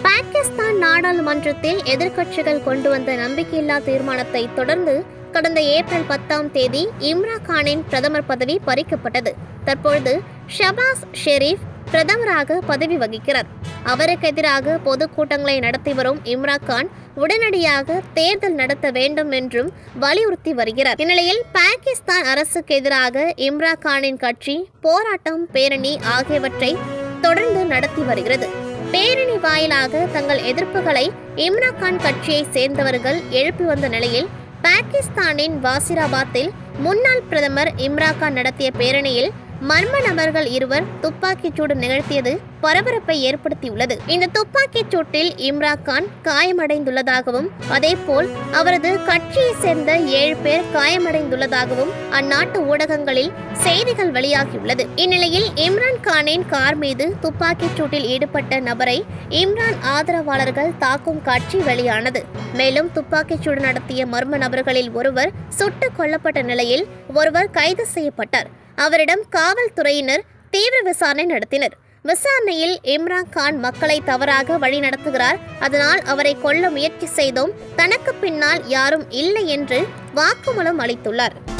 பாகிஸ்தான் நாடாளுமன்றத்தில் எதிர்க்கட்சிகள் கொண்டு வந்த நம்பிக்கையில்லா தீர்மானத்தை தொடர்ந்து கடந்த ஏப்ரல் பத்தாம் தேதி இம்ரான் கானின் பிரதமர் பதவி பறிக்கப்பட்டது தற்பொழுது ஷபாஸ் ஷெரீப் பிரதமராக பதவி வகிக்கிறார் அவருக்கு எதிராக பொதுக்கூட்டங்களை நடத்தி வரும் இம்ரான் கான் உடனடியாக தேர்தல் நடத்த வேண்டும் என்றும் வலியுறுத்தி வருகிறார் இந்நிலையில் பாகிஸ்தான் அரசுக்கு எதிராக இம்ரான் கானின் கட்சி போராட்டம் பேரணி ஆகியவற்றை தொடர்ந்து நடத்தி வருகிறது பேரணி வாயிலாக தங்கள் எதிர்ப்புகளை இம்ரான் கான் கட்சியை சேர்ந்தவர்கள் எழுப்பி வந்த நிலையில் பாகிஸ்தானின் வாசிராபாத்தில் முன்னாள் பிரதமர் இம்ரான் கான் நடத்திய பேரணியில் மர்ம நபர்கள் இருவர் துப்பாக்கிச் சூடு நிகழ்த்தியது பரபரப்பை ஏற்படுத்தியுள்ளது இந்த துப்பாக்கிச் சூட்டில் இம்ரான் கான் காயமடைந்துள்ளதாகவும் அதேபோல் அவரது கட்சியைச் சேர்ந்த ஏழு பேர் காயமடைந்துள்ளதாகவும் அந்நாட்டு ஊடகங்களில் செய்திகள் வெளியாகியுள்ளது இந்நிலையில் இம்ரான் கானின் கார் மீது துப்பாக்கிச் சூட்டில் ஈடுபட்ட நபரை இம்ரான் ஆதரவாளர்கள் தாக்கும் காட்சி வெளியானது மேலும் துப்பாக்கிச் சூடு நடத்திய மர்ம நபர்களில் ஒருவர் சுட்டுக் கொல்லப்பட்ட நிலையில் ஒருவர் கைது செய்யப்பட்டார் அவரிடம் காவல்துறையினர் தீவிர விசாரணை நடத்தினர் விசாரணையில் இம்ரான் கான் மக்களை தவறாக வழி நடத்துகிறார் அதனால் அவரை கொல்ல முயற்சி செய்தோம் தனக்கு பின்னால் யாரும் இல்லை என்று வாக்குமூலம் அளித்துள்ளார்